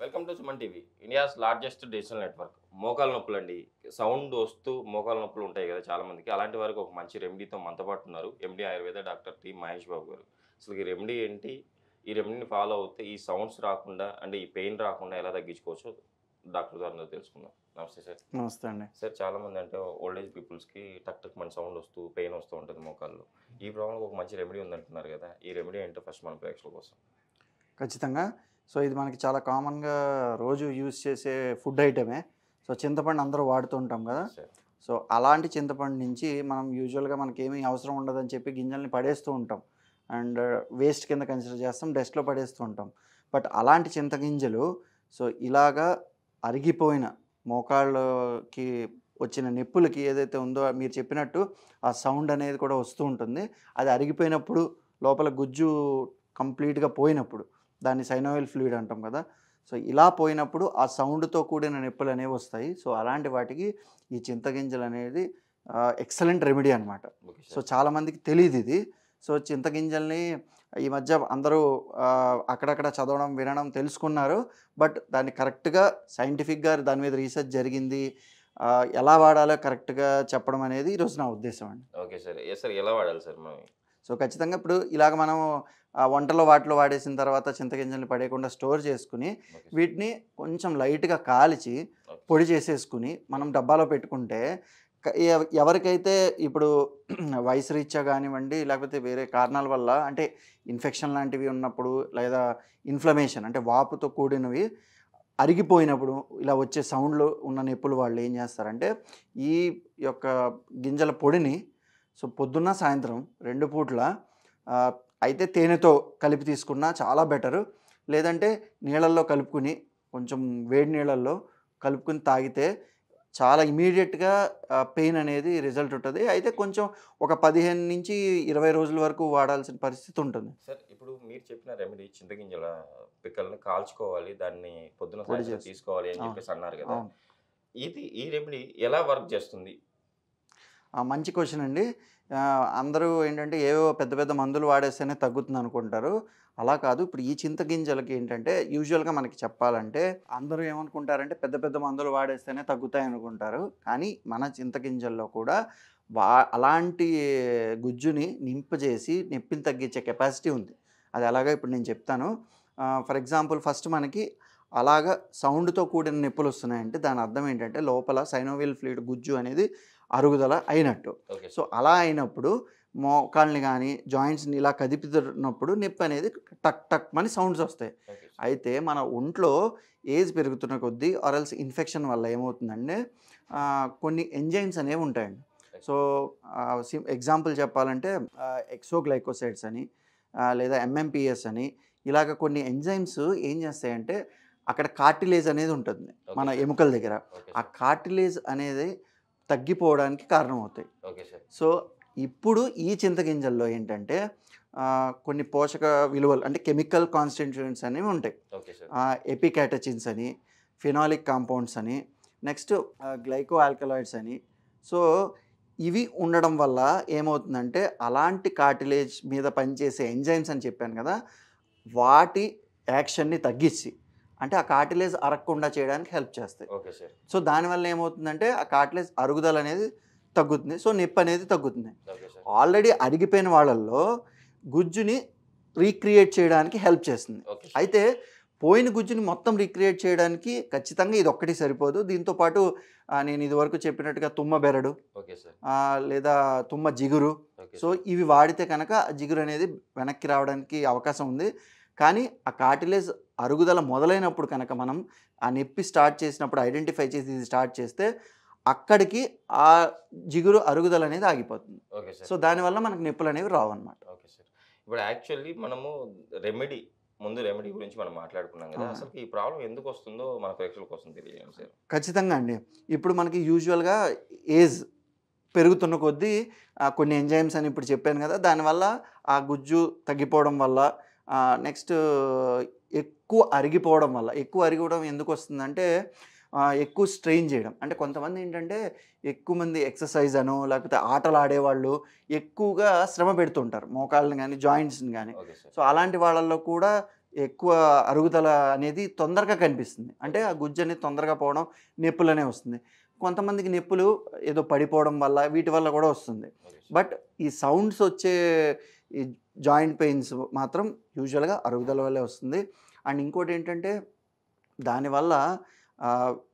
Welcome to Suman TV India's largest digital network మోకాల నొప్పులు అండి సౌండ్ వస్తూ మోకాల నొప్పులు ఉంటాయి కదా చాలా మందికి అలాంటి వారికి ఒక మంచి రెమెడీతో మనతో పాటు ఉన్నారు MD Ayurveda doctor T Mahesh Babu గారు అసలు ఈ రెమెడీ ఏంటి ఈ రెమెడీని ఫాలో అవుతే ఈ సౌండ్స్ రాకుండా అంటే ఈ పెయిన్ రాకుండా ఎలా తగ్గించుకోవచ్చో డాక్టర్ ద్వారా తెలుసుకుందాం నమస్తే సార్ నమస్తే అండి సార్ చాలా మంది అంటే ఓల్డ్ ఏజ్ పీపుల్స్కి టక్ టక్ మన సౌండ్ వస్తూ పెయిన్ వస్తూ ఉంటుంది మోకాల్లో ఈ ప్రాబ్లం ఒక మంచి రెమెడీ ఉందంటున్నారు కదా ఈ రెమెడీ ఏంటో ఫస్ట్ మన ప్రేక్షకుల కోసం ఖచ్చితంగా సో ఇది మనకి చాలా కామన్గా రోజు యూజ్ చేసే ఫుడ్ ఐటమే సో చింతపండు అందరూ వాడుతూ ఉంటాం కదా సార్ సో అలాంటి చింతపండు నుంచి మనం యూజువల్గా మనకి ఏమీ అవసరం ఉండదని చెప్పి గింజల్ని పడేస్తూ ఉంటాం అండ్ వేస్ట్ కింద కన్సిడర్ చేస్తాం డస్ట్లో పడేస్తూ ఉంటాం బట్ అలాంటి చింతగింజలు సో ఇలాగా అరిగిపోయిన మోకాళ్ళకి వచ్చిన నొప్పులకి ఏదైతే ఉందో మీరు చెప్పినట్టు ఆ సౌండ్ అనేది కూడా వస్తూ ఉంటుంది అది అరిగిపోయినప్పుడు లోపల గుజ్జు కంప్లీట్గా పోయినప్పుడు దాన్ని సైనోయిల్ ఫ్లూయిడ్ అంటాం కదా సో ఇలా పోయినప్పుడు ఆ సౌండ్తో కూడిన నొప్పులు అనేవి వస్తాయి సో అలాంటి వాటికి ఈ చింతగింజలు అనేది ఎక్సలెంట్ రెమెడీ అనమాట ఓకే సో సార్ చాలామందికి తెలియదు ఇది సో చింతగింజల్ని ఈ మధ్య అందరూ ఆ, అక్కడక్కడ చదవడం వినడం తెలుసుకున్నారు బట్ దాన్ని కరెక్ట్గా సైంటిఫిక్గా దాని మీద రీసెర్చ్ జరిగింది ఆ, ఎలా వాడాలో కరెక్ట్గా చెప్పడం అనేది ఈరోజు నా ఉద్దేశం అండి ఓకే సార్ ఏ సార్ ఎలా వాడాలి సార్ మనం సో ఖచ్చితంగా ఇప్పుడు ఇలాగ మనం ఆ, వంటలో వాటిలో వాడేసిన తర్వాత చింతగింజల్ని పడేయకుండా స్టోర్ చేసుకుని ఓకే సార్. వీటిని కొంచెం లైట్గా కాల్చి ఓకే. పొడి చేసేసుకుని మనం డబ్బాలో పెట్టుకుంటే క- ఎవ- ఎవరికైతే ఇప్పుడు వయసు రీత్యా కానివ్వండి లేకపోతే వేరే కారణాల వల్ల అంటే ఇన్ఫెక్షన్ లాంటివి ఉన్నప్పుడు లేదా ఇన్ఫ్లమేషన్ అంటే వాపుతో కూడినవి అరిగిపోయినప్పుడు ఇలా వచ్చే సౌండ్లు ఉన్న నొప్పులు వాళ్ళు ఏం చేస్తారంటే ఈ యొక్క గింజల పొడిని సో పొద్దున్న సాయంత్రం రెండు పూట్ల ఆ, అయితే తేనెతో కలిపి తీసుకున్నా చాలా బెటరు లేదంటే నీళ్ళల్లో కలుపుకుని కొంచెం వేడి నీళ్ళల్లో కలుపుకుని తాగితే చాలా ఇమీడియట్గా పెయిన్ అనేది రిజల్ట్ ఉంటుంది అయితే కొంచెం ఒక పదిహేను నుంచి ఇరవై రోజుల వరకు వాడాల్సిన పరిస్థితి ఉంటుంది సార్ ఇప్పుడు మీరు చెప్పిన రెమెడీ చింతగింజల పిక్కల్ని కాల్చుకోవాలి దాన్ని పొద్దున పొడి సాయంత్రం చేసి. తీసుకోవాలి అని అవును. చెప్పేసి అన్నారు కదా అవును ఇది ఈ రెమెడీ ఎలా వర్క్ చేస్తుంది ఆ, మంచి క్వశ్చన్ అండి ఆ, అందరూ ఏంటంటే ఏవో పెద్ద పెద్ద మందులు వాడేస్తేనే తగ్గుతుంది అనుకుంటారు అలా కాదు ఇప్పుడు ఈ చింతగింజలకి ఏంటంటే యూజువల్గా మనకి చెప్పాలంటే అందరూ ఏమనుకుంటారంటే పెద్ద పెద్ద మందులు వాడేస్తేనే తగ్గుతాయి అనుకుంటారు కానీ మన చింతగింజల్లో కూడా వా అలాంటి గుజ్జుని నింపజేసి నొప్పిని తగ్గించే కెపాసిటీ ఉంది అది అలాగా ఇప్పుడు నేను చెప్తాను ఫర్ ఎగ్జాంపుల్ ఫస్ట్ మనకి అలాగ సౌండ్తో కూడిన నొప్పులు వస్తున్నాయంటే దాని అర్థం ఏంటంటే లోపల సైనోవిల్ ఫ్లూయిడ్ గుజ్జు అనేది అరుగుదల అయినట్టు ఓకే సో అలా అయినప్పుడు మోకాల్ని కానీ జాయింట్స్ని ఇలా కదిపితున్నప్పుడు నొప్పి అనేది టక్ టక్ అని సౌండ్స్ వస్తాయి ఓకే సార్. అయితే మన ఒంట్లో ఏజ్ పెరుగుతున్న కొద్దీ ఆర్ఎల్స్ ఇన్ఫెక్షన్ వల్ల ఏమవుతుందంటే ఆ, కొన్ని ఎంజైమ్స్ అనేవి ఉంటాయండి సో ఎగ్జాంపుల్ చెప్పాలంటే ఎక్సోగ్లైకోసైడ్స్ అని ఆ, లేదా ఎంఎంపిఎస్ అని ఇలాగ కొన్ని ఎంజైమ్స్ ఏం చేస్తాయంటే అక్కడ కార్టిలేజ్ అనేది ఉంటుంది మన Okay, sir. ఎముకల దగ్గర ఓకే ఆ సార్. కార్టిలేజ్ అనేది తగ్గిపోవడానికి కారణం అవుతాయి ఓకే సార్ సో ఇప్పుడు ఈ చింతగింజల్లో ఏంటంటే ఆ, కొన్ని పోషక విలువలు అంటే కెమికల్ కాన్స్టిట్యూయెంట్స్ అనేవి ఉంటాయి ఓకే సార్ ఎపికాటచిన్స్ అని ఫినాలిక్ కాంపౌండ్స్ అని నెక్స్ట్ గ్లైకో ఆల్కలాయిడ్స్ అని సో ఇవి ఉండడం వల్ల ఏమవుతుందంటే అలాంటి కార్టిలేజ్ మీద పనిచేసే ఎంజైమ్స్ అని చెప్పాను కదా వాటి యాక్షన్ని తగ్గించి అంటే ఆ కార్టిలేజ్ అరగకుండా చేయడానికి హెల్ప్ చేస్తాయి ఓకే సార్ సో దానివల్ల ఏమవుతుందంటే ఆ కార్టిలేజ్ అరుగుదల అనేది తగ్గుతుంది సో నొప్పి అనేది తగ్గుతుంది ఓకే సార్ ఆల్రెడీ అరిగిపోయిన వాళ్ళల్లో గుజ్జుని రీక్రియేట్ చేయడానికి హెల్ప్ చేస్తుంది ఓకే సార్. అయితే పోయిన గుజ్జుని మొత్తం రీక్రియేట్ చేయడానికి ఖచ్చితంగా ఇది ఒక్కటి సరిపోదు దీంతో పాటు ఆ, నేను ఇదివరకు చెప్పినట్టుగా తుమ్మ బెరడు ఓకే సార్ ఆ, లేదా తుమ్మ జిగురు ఓకే సో సార్. ఇవి వాడితే కనుక ఆ జిగురు అనేది వెనక్కి రావడానికి అవకాశం ఉంది కానీ ఆ కార్టిలేజ్ అరుగుదల మొదలైనప్పుడు కనుక మనం ఆ నొప్పి స్టార్ట్ చేసినప్పుడు ఐడెంటిఫై చేసి ఇది స్టార్ట్ చేస్తే అక్కడికి ఆ జిగురు అరుగుదల అనేది ఆగిపోతుంది ఓకే సార్ సో దానివల్ల మనకు నొప్పులు అనేవి రావు అనమాట ఓకే సార్ ఇప్పుడు యాక్చువల్లీ మనము రెమెడీ ముందు రెమెడీ గురించి మనం మాట్లాడుకున్నాం కదా ఆ. అసలు ఈ ప్రాబ్లం ఎందుకు వస్తుందో మన ప్రేక్షకుల కోసం తెలియజేయండి సార్ ఖచ్చితంగా అండి ఇప్పుడు మనకి యూజువల్గా ఏజ్ పెరుగుతున్న కొద్దీ ఆ, కొన్ని ఎంజైమ్స్ అని ఇప్పుడు చెప్పాను కదా దానివల్ల ఆ గుజ్జు తగ్గిపోవడం వల్ల నెక్స్ట్ ఎక్కువ అరిగిపోవడం వల్ల ఎక్కువ అరిగిపోవడం ఎందుకు వస్తుందంటే ఆ, ఎక్కువ స్ట్రెయిన్ చేయడం అంటే కొంతమంది ఏంటంటే ఎక్కువ మంది ఎక్సర్సైజ్ అనో లేకపోతే ఆటలు ఆడేవాళ్ళు ఎక్కువగా శ్రమ పెడుతుంటారు మోకాళ్ళని కానీ జాయింట్స్ని కానీ ఓకే సార్ సో అలాంటి వాళ్ళల్లో కూడా ఎక్కువ అరుగుదల అనేది తొందరగా కనిపిస్తుంది అంటే ఆ గుజ్జు అనేది తొందరగా పోవడం నొప్పులనే వస్తుంది కొంతమందికి నొప్పులు ఏదో పడిపోవడం వల్ల వీటి వల్ల కూడా వస్తుంది ఓకే సార్. బట్ ఈ సౌండ్స్ వచ్చే ఈ జాయింట్ పెయిన్స్ మాత్రం యూజువల్గా అరుగుదల వల్లే వస్తుంది అండ్ ఇంకోటి ఏంటంటే దానివల్ల ఆ,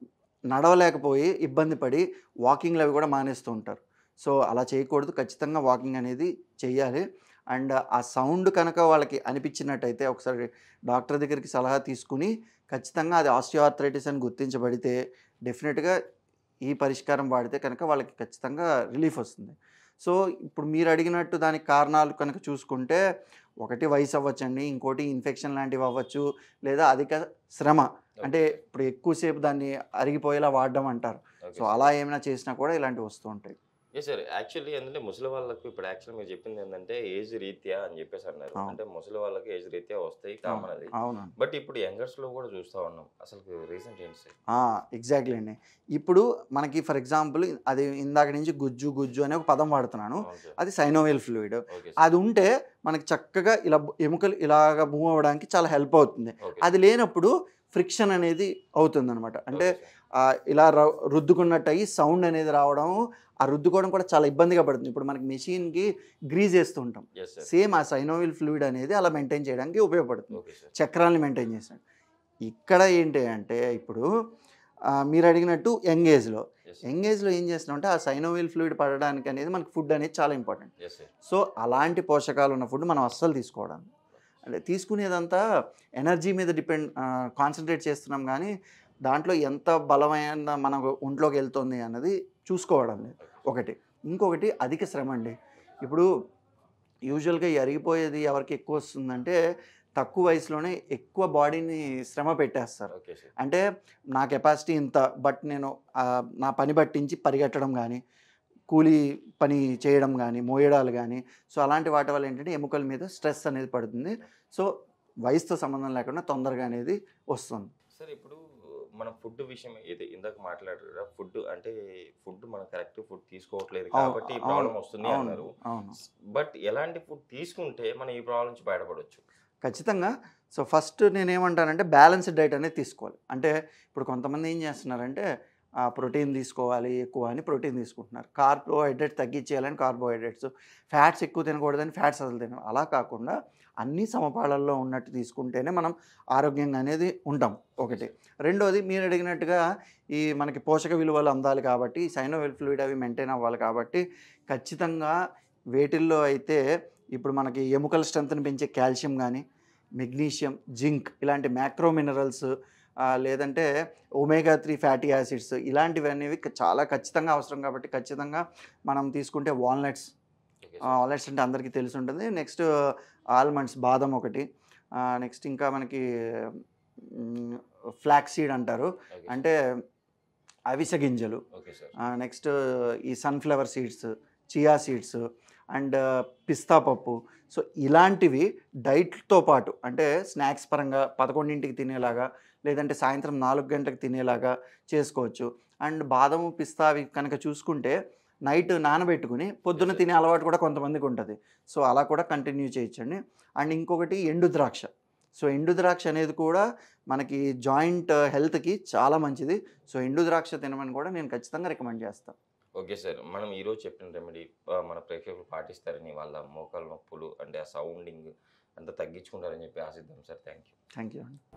నడవలేకపోయి ఇబ్బంది పడి వాకింగ్లు అవి కూడా మానేస్తూ ఉంటారు సో అలా చేయకూడదు ఖచ్చితంగా వాకింగ్ అనేది చెయ్యాలి అండ్ ఆ సౌండ్ కనుక వాళ్ళకి అనిపించినట్టయితే ఒకసారి డాక్టర్ దగ్గరికి సలహా తీసుకుని ఖచ్చితంగా అది ఆస్టియోఆర్థరైటిస్ అని గుర్తించబడితే డెఫినెట్గా ఈ పరిష్కారం వాడితే కనుక వాళ్ళకి ఖచ్చితంగా రిలీఫ్ వస్తుంది సో ఇప్పుడు మీరు అడిగినట్టు దానికి కారణాలు కనుక చూసుకుంటే ఒకటి వయసు అవ్వచ్చండి ఇంకోటి ఇన్ఫెక్షన్ లాంటివి అవ్వచ్చు లేదా అధిక శ్రమ అంటే ఇప్పుడు ఎక్కువసేపు దాన్ని అరిగిపోయేలా వాడడం అంటారు ఓకే సో అలా ఏమైనా చేసినా కూడా ఇలాంటివి వస్తూ ఉంటాయి ఎస్ సార్ యాక్చువల్లీ ఏంటంటే ముసలి వాళ్ళకు ఇప్పుడు యాక్చువల్ మీరు చెప్పింది ఏంటంటే ఏజ్ రీత్యా అని చెప్పేసి అన్నారు అవును. అంటే ముసలి వాళ్ళకి ఏజ్ రీత్యా వస్తాయి కామన్ అది అవును బట్ ఇప్పుడు యంగర్స్ లో కూడా చూస్తా ఉన్నాం అసలు రీసెంట్ ఏంటి సార్ ఎగ్జాక్ట్లీ అండి ఇప్పుడు మనకి ఫర్ ఎగ్జాంపుల్ అది ఇందాక నుంచి గుజ్జు గుజ్జు అనే ఒక పదం వాడుతున్నాను అవును సార్ అది సైనోవెల్ ఫ్లూయిడ్ ఓకే అది ఉంటే మనకి చక్కగా ఇలా బు- ఎముకలు ఇలాగ మూవ్ అవ్వడానికి చాలా హెల్ప్ అవుతుంది ఓకే అది లేనప్పుడు ఫ్రిక్షన్ అనేది అవుతుంది అనమాట అంటే ఆ, ఇలా ర- రుద్దుకున్నట్టు అయ్యి సౌండ్ అనేది రావడం ఆ రుద్దుకోవడం కూడా చాలా ఇబ్బందిగా పడుతుంది ఇప్పుడు మనకి మెషిన్కి గ్రీజ్ వేస్తూ ఉంటాం ఎస్ సార్ సేమ్ ఆ సైనోవిల్ ఫ్లూయిడ్ అనేది అలా మెయింటైన్ చేయడానికి ఉపయోగపడుతుంది ఓకే సార్ చక్రాన్ని మెయింటైన్ చేస్తాడు ఇక్కడ ఏంటి అంటే ఇప్పుడు ఆ, మీరు అడిగినట్టు యంగ్ ఏజ్లో ఎస్ యంగ్ ఏజ్లో ఏం చేస్తున్నామంటే ఆ సైనోవిల్ ఫ్లూయిడ్ పడడానికి అనేది మనకి ఫుడ్ అనేది చాలా ఇంపార్టెంట్ ఎస్ సార్ సో అలాంటి పోషకాలు ఉన్న ఫుడ్ మనం అస్సలు తీసుకోవడం అంటే తీసుకునేదంతా ఎనర్జీ మీద డిపెండ్ కాన్సన్ట్రేట్ చేస్తున్నాం కానీ దాంట్లో ఎంత బలమైన మన ఒంట్లోకి వెళ్తుంది అన్నది చూసుకోవడం లేదు ఒకటి ఇంకొకటి అధిక శ్రమ అండి ఇప్పుడు యూజువల్గా ఈ అరిగిపోయేది ఎవరికి ఎక్కువ వస్తుందంటే తక్కువ వయసులోనే ఎక్కువ బాడీని శ్రమ పెట్టేస్తారు ఓకే సార్ అంటే నా కెపాసిటీ ఇంత బట్ నేను ఆ, నా పని పట్టించి పరిగెట్టడం కానీ కూలీ పని చేయడం కానీ మోయడాలు కానీ సో అలాంటి వాటి వల్ల ఏంటంటే ఎముకల మీద స్ట్రెస్ అనేది పడుతుంది సో వయసుతో సంబంధం లేకుండా తొందరగా అనేది వస్తుంది సార్ ఇప్పుడు మన ఫుడ్ విషయం ఇది ఇందాక మాట్లాడారు కదా ఫుడ్ అంటే ఫుడ్ మనం కరెక్ట్ ఫుడ్ తీసుకోవట్లేదు అవును, కాబట్టి ఈ ప్రాబ్లం అవును, వస్తుంది అవును అన్నారు అవును బట్ ఎలాంటి ఫుడ్ తీసుకుంటే మనం ఈ ప్రాబ్లం నుంచి బయటపడవచ్చు ఖచ్చితంగా సో ఫస్ట్ నేనేమంటానంటే బ్యాలెన్స్డ్ డైట్ అనేది తీసుకోవాలి అంటే ఇప్పుడు కొంతమంది ఏం చేస్తున్నారంటే ప్రోటీన్ తీసుకోవాలి ఎక్కువ అని ప్రోటీన్ తీసుకుంటున్నారు కార్బోహైడ్రేట్ తగ్గించేయాలని కార్బోహైడ్రేట్స్ ఫ్యాట్స్ ఎక్కువ తినకూడదని ఫ్యాట్స్ అసలు తిన అలా కాకుండా అన్ని సమపాళల్లో ఉన్నట్టు తీసుకుంటేనే మనం ఆరోగ్యంగా అనేది ఉంటాం ఒకటి రెండోది మీరు అడిగినట్టుగా ఈ మనకి పోషక విలువలు అందాలి కాబట్టి సైనోవెల్ ఫ్లూయిడ్ అవి మెయింటైన్ అవ్వాలి కాబట్టి ఖచ్చితంగా వేటిల్లో అయితే ఇప్పుడు మనకి ఎముకల స్ట్రెంత్ని పెంచే కాల్షియం కానీ మెగ్నీషియం జింక్ ఇలాంటి మ్యాక్రో మినరల్స్ లేదంటే ఒమేగా త్రీ ఫ్యాటీ యాసిడ్స్ ఇలాంటివి అనేవి క- చాలా ఖచ్చితంగా అవసరం కాబట్టి ఖచ్చితంగా మనం తీసుకుంటే వాల్నట్స్ ఓకే వాల్నట్స్ అంటే అందరికీ తెలిసి ఉంటుంది నెక్స్ట్ ఆల్మండ్స్ బాదం ఒకటి నెక్స్ట్ ఇంకా మనకి ఫ్లాక్ సీడ్ అంటారు అంటే అవిసె గింజలు ఓకే సార్ నెక్స్ట్ ఈ sunflower seeds chia seeds and పిస్తా పప్పు సో ఇలాంటివి డైట్తో పాటు అంటే స్నాక్స్ పరంగా పదకొండింటికి తినేలాగా లేదంటే సాయంత్రం నాలుగు గంటలకు తినేలాగా చేసుకోవచ్చు అండ్ బాదము పిస్తా అవి కనుక చూసుకుంటే నైట్ నానబెట్టుకుని పొద్దున్న Yes, sir. తినే అలవాటు కూడా కొంతమందికి ఉంటుంది సో అలా కూడా కంటిన్యూ చేయొచ్చండి అండ్ ఇంకొకటి ఎండు ద్రాక్ష సో ఎండు ద్రాక్ష అనేది కూడా మనకి జాయింట్ హెల్త్కి చాలా మంచిది సో ఎండు ద్రాక్ష తినమని కూడా నేను ఖచ్చితంగా రికమెండ్ చేస్తాను ఓకే సార్ మనం ఈరోజు చెప్పిన రెమెడీ మన ప్రేక్షకులు పాటిస్తారని వాళ్ళ మోకాలు నొప్పులు అంటే ఆ సౌండింగ్ అంతా తగ్గించుకుంటారని చెప్పి ఆశిద్దాం sir thank you thank you అండి